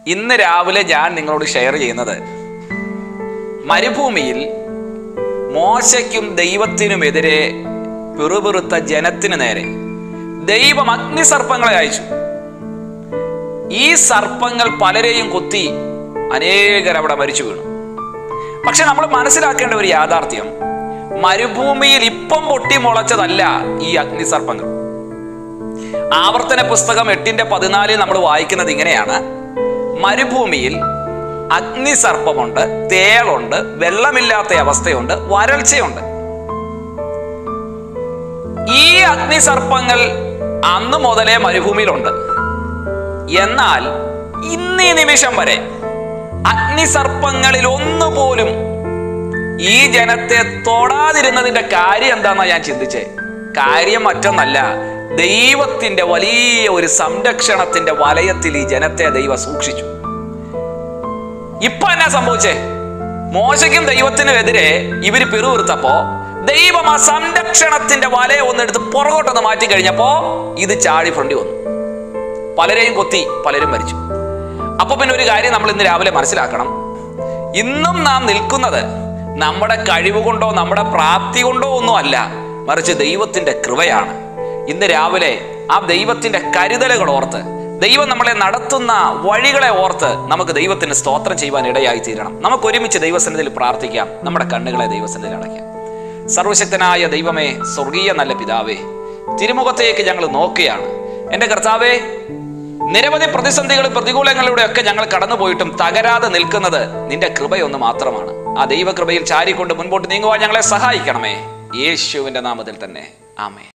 ഇന്ന് രാവിലെ ഞാൻ നിങ്ങളോട് ഷെയർ ചെയ്യുന്നത് മരുഭൂമിയിൽ മോശയ്ക്കും ദൈവത്തിനുമെതിരെ പിറുപിറുത്ത ജനത്തിന് നേരെ ദൈവം അഗ്നിസർപ്പങ്ങളെ അയച്ചു ഈ സർപ്പങ്ങൾ പലരെയും കൊത്തി അനേകർ അവിടെ മരിച്ചു വീണു പക്ഷെ നമ്മൾ മനസ്സിലാക്കേണ്ട ഒരു യാഥാർത്ഥ്യം മരുഭൂമിയിൽ ഇപ്പം പൊട്ടി മുളച്ചതല്ല ഈ അഗ്നിസർപ്പങ്ങൾ ആവർത്തന പുസ്തകം എട്ടിന്റെ പതിനാലിൽ നമ്മൾ വായിക്കുന്നത് ഇങ്ങനെയാണ് മരുഭൂമിയിൽ അഗ്നിസർപ്പമുണ്ട് തേളുണ്ട് വെള്ളമില്ലാത്ത അവസ്ഥയുണ്ട് വരൾച്ചയുണ്ട് ഈ അഗ്നിസർപ്പങ്ങൾ അന്ന് മുതലേ മരുഭൂമിയിലുണ്ട് എന്നാൽ ഇന്നീ നിമിഷം വരെ അഗ്നിസർപ്പങ്ങളിൽ ഒന്നുപോലും ഈ ജനത്തെ തൊടാതിരുന്നതിന്റെ കാര്യം എന്താണെന്നാ ഞാൻ ചിന്തിച്ചേ കാര്യം മറ്റൊന്നല്ല ദൈവത്തിന്റെ വലിയ ഒരു സംരക്ഷണത്തിന്റെ വലയത്തിൽ ഈ ജനത്തെ ദൈവം സൂക്ഷിച്ചു ഇപ്പൊ എന്നാ സംഭവിച്ചേ മോശയ്ക്കും ദൈവത്തിനും എതിരെ ഇവര് പിറുവിറുത്തപ്പോ ദൈവം ആ സംരക്ഷണത്തിന്റെ വലയെ ഒന്നെടുത്ത് പുറകോട്ടൊന്ന് മാറ്റി കഴിഞ്ഞപ്പോ ഇത് ചാടി ഫ്രണ്ടി വന്നു പലരെയും കൊത്തി പലരും മരിച്ചു അപ്പൊ പിന്നെ ഒരു കാര്യം നമ്മൾ ഇന്ന് രാവിലെ മനസ്സിലാക്കണം ഇന്നും നാം നിൽക്കുന്നത് നമ്മുടെ കഴിവ് കൊണ്ടോ നമ്മുടെ പ്രാപ്തി കൊണ്ടോ ഒന്നും അല്ല മറിച്ച് ദൈവത്തിന്റെ കൃപയാണ് ഇന്ന് രാവിലെ ആ ദൈവത്തിന്റെ കരുതലുകൾ ഓർത്ത് ദൈവം നമ്മളെ നടത്തുന്ന വഴികളെ ഓർത്ത് നമുക്ക് ദൈവത്തിന് സ്തോത്രം ചെയ്യുവാൻ ഇടയായി തീരണം നമുക്ക് ഒരുമിച്ച് ദൈവസന്നിധിയിൽ പ്രാർത്ഥിക്കാം നമ്മുടെ കണ്ണുകളെ ദൈവസന്നിധിയിൽ അടയ്ക്കാം സർവശക്തനായ ദൈവമേ സ്വർഗീയ നല്ല പിതാവേ തിരുമുഖത്തേക്ക് ഞങ്ങൾ നോക്കുകയാണ് എൻ്റെ കർത്താവേ നിരവധി പ്രതിസന്ധികളും പ്രതികൂലങ്ങളിലൂടെ ഒക്കെ ഞങ്ങൾ കടന്നുപോയിട്ടും തകരാതെ നിൽക്കുന്നത് നിന്റെ കൃപയൊന്ന് മാത്രമാണ് ആ ദൈവകൃപയിൽ ചാരിക്കൊണ്ട് മുൻപോട്ട് നീങ്ങുവാൻ ഞങ്ങളെ സഹായിക്കണമേ യേശുവിന്റെ നാമത്തിൽ തന്നെ ആമേ